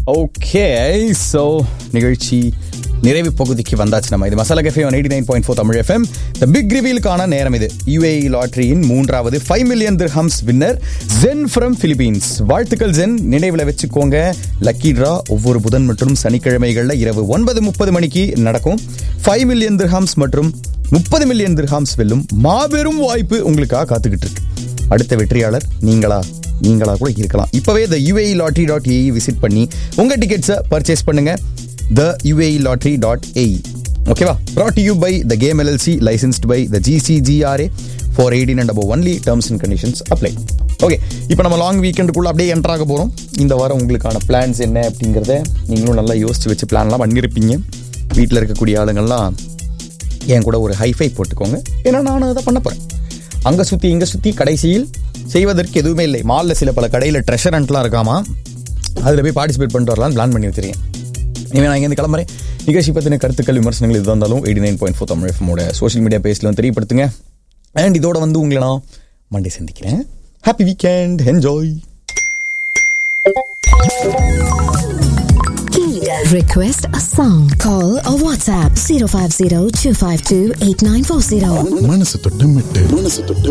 Okay so நிகழ்ச்சி நிறைவு பகுதிக்கு வந்தாச்சு நம்ம இது masala cafe one eighty nine point four Tamil FM the big ரிவீலுக்கான நேரம் இது யுஏஇ லாட்டரியின் மூன்றாவது five million dirhams winner Jen from Philippines வாழ்த்துக்கள் ஜென் நினைவில் வச்சுக்கோங்க லக்கி ட்ரா ஒவ்வொரு புதன் மற்றும் சனிக்கிழமைகளில் இரவு ஒன்பது முப்பது மணிக்கு நடக்கும் ஃபைவ் மில்லியன் திர்ஹம்ஸ் மற்றும் முப்பது மில்லியன் திர்ஹாம்ஸ் வெல்லும் மாபெரும் வாய்ப்பு உங்களுக்காக காத்துக்கிட்டு இருக்கு அடுத்த வெற்றியாளர் நீங்களா நீங்களா கூட இருக்கலாம் இப்பவே the UAE lottery dot AE visit பண்ணி உங்க டிக்கெட்ஸை பர்ச்சேஸ் பண்ணுங்க the UAE lottery dot AE ஓகேவா brought to you by the game LLC licensed by the GCGRA for eighteen and above only terms and conditions apply okay இப்போ நம்ம long வீக்கெண்டுக்குள்ள அப்படியே enter ஆக போகிறோம் இந்த வாரம் உங்களுக்கான பிளான்ஸ் என்ன அப்படிங்கிறத நீங்களும் நல்லா யோசிச்சு வச்சு பிளான்லாம் பண்ணியிருப்பீங்க வீட்டில் இருக்கக்கூடிய ஆளுங்கள்லாம் என் கூட ஒரு ஹைஃபை போட்டுக்கோங்க ஏன்னா நானும் அதை பண்ண போகிறேன் அங்கே சுற்றி இங்கே சுற்றி கடைசியில் செய்வதற்கு எதுவுமே இல்லை மாலில் சில பல கடையில் ட்ரெஷரண்ட்லாம் இருக்காமா அதில் போய் பார்ட்டிசிபேட் பண்ணிட்டு வரலாம்னு பிளான் பண்ணி வச்சிருக்கேன் இனிமேல் நான் இங்கேருந்து கிளம்புறேன் நிகழ்ச்சி பற்றின கருத்துக்கள் விமர்சனங்கள் எது இருந்தாலும் eighty nine point four Tamil எஃப்எமோட சோஷியல் மீடியா பேஜில் வந்து தெரியப்படுத்துங்க அண்ட் இதோட வந்து உங்களை நான் மண்டே சந்திக்கிறேன் happy weekend enjoy Request a song. Call or WhatsApp 050 252 8940. மனசு தொட்டு மெட்டு மனசு தொட்டு